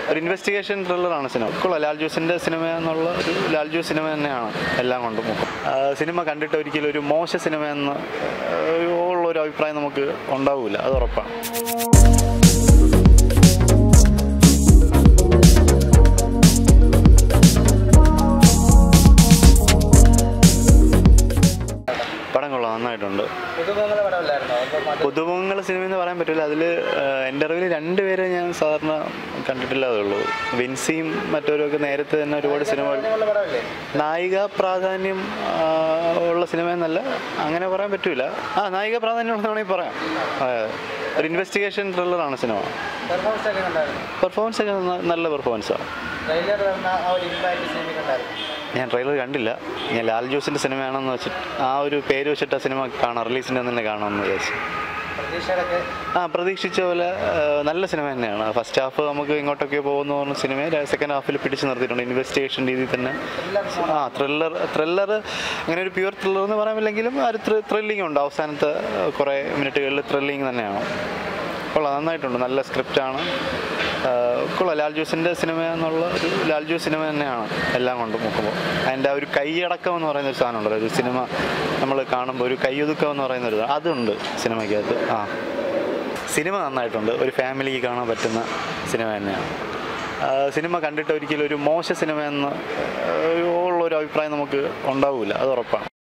ഒരു investigation ത്രില്ലറാണ് cinema കൊള്ളാം Lal ജോസിൻ്റെ cinema എന്നുള്ള ഒരു ലാൽ ജോസ് സിനിമ തന്നെയാണ് എല്ലാം കൊണ്ടും ആ, സിനിമ കണ്ടിട്ട് ഒരിക്കലും ഒരു മോശ സിനിമ എന്ന് ഒരു ഉള്ള ഒരു അഭിപ്രായം നമുക്ക് ഉണ്ടാവില്ല അത് ഉറപ്പാണ് പടം കൊള്ളാം നന്നായിട്ടുണ്ട് പുതുമുഖങ്ങളെ പടമല്ലായിരുന്നോ അപ്പോൾ പുതുമുഖങ്ങൾ സിനിമ എന്ന് പറയാൻ പറ്റില്ല അതിൽ എൻ്റെ അറിവിൽ രണ്ടുപേരെ ഞാൻ സാധാരണ കണ്ടിട്ടില്ലാതേ ഉള്ളൂ വിൻസിയും മറ്റവരും ഒക്കെ നേരത്തെ തന്നെ ഒരുപാട് സിനിമകൾ മധുരമുള്ള പടമല്ലേ നായിക പ്രാധാന്യം ആ, ഉള്ള സിനിമ എന്നല്ല അങ്ങനെ പറയാൻ പറ്റൂല ആ നായിക പ്രാധാന്യം ഉണ്ടെന്ന് വേണമെങ്കിൽ പറയാം അതെ. ഒരു ഇൻവെസ്റ്റിഗേഷൻ ത്രില്ലറാണ് സിനിമ പെർഫോമൻസ് ഒക്കെ ഉണ്ടായിരുന്നു പെർഫോമൻസ് ഒക്കെ ന- നല്ല പെർഫോമൻസാണ് ട്രെയിലർ വന്ന ആ ഒരു ഇമ്പാക്ട് സിനിമയ്ക്ക് ഉണ്ടായിരുന്നു ഞാൻ ട്രെയിലർ കണ്ടില്ല ഞാൻ ലാൽ ജോസിൻ്റെ സിനിമയാണെന്ന് വെച്ചിട്ട് ആ ഒരു പേര് വെച്ചിട്ട് ആ സിനിമ കാണാം റിലീസിൻ്റെ തന്നെ കാണാമെന്ന് വിചാരിച്ചു പ്രതീക്ഷകളൊക്കെ ആ പ്രതീക്ഷിച്ച പോലെ ആ, നല്ല സിനിമ തന്നെയാണ് ഫസ്റ്റ് ഹാഫ് നമുക്ക് ഇങ്ങോട്ടൊക്കെ പോകുന്ന പറഞ്ഞ സിനിമയെ സെക്കൻഡ് ഹാഫിൽ പിടിച്ച് നിർത്തിയിട്ടുണ്ട് ഇൻവെസ്റ്റിഗേഷൻ രീതിയിൽ തന്നെ ആ ത്രില്ലർ ത്രില്ലർ അങ്ങനെ ഒരു പ്യുവർ ത്രില്ലർ എന്ന് പറയാമില്ലെങ്കിലും ആ ഒരു ത്രില്ലിംഗ് ഉണ്ട് അവസാനത്തെ ആ, കുറേ മിനിറ്റുകളിൽ ത്രില്ലിംഗ് തന്നെയാണ് കൊള്ളാം നന്നായിട്ടുണ്ട് നല്ല സ്ക്രിപ്റ്റാണ് കൊള്ളാം ലാൽ ജോസിൻ്റെ സിനിമ എന്നുള്ള ഒരു ലാൽ ജോസ് സിനിമ തന്നെയാണ് എല്ലാം കൊണ്ടും നോക്കുമ്പോൾ അതിൻ്റെ ആ ഒരു കൈയടക്കം എന്ന് പറയുന്ന ഒരു സാധനം ഉണ്ടല്ലോ ഒരു സിനിമ നമ്മൾ കാണുമ്പോൾ ഒരു കൈയൊതുക്കം എന്ന് പറയുന്ന ഒരു അതുണ്ട് സിനിമയ്ക്കകത്ത് ആ സിനിമ നന്നായിട്ടുണ്ട് ഒരു ഫാമിലിക്ക് കാണാൻ പറ്റുന്ന സിനിമ തന്നെയാണ് ആ, സിനിമ കണ്ടിട്ട് ഒരിക്കലും ഒരു മോശ സിനിമ എന്ന് ഒരു ഉള്ള ഒരു അഭിപ്രായം നമുക്ക് ഉണ്ടാവില്ല അത് ഉറപ്പാണ്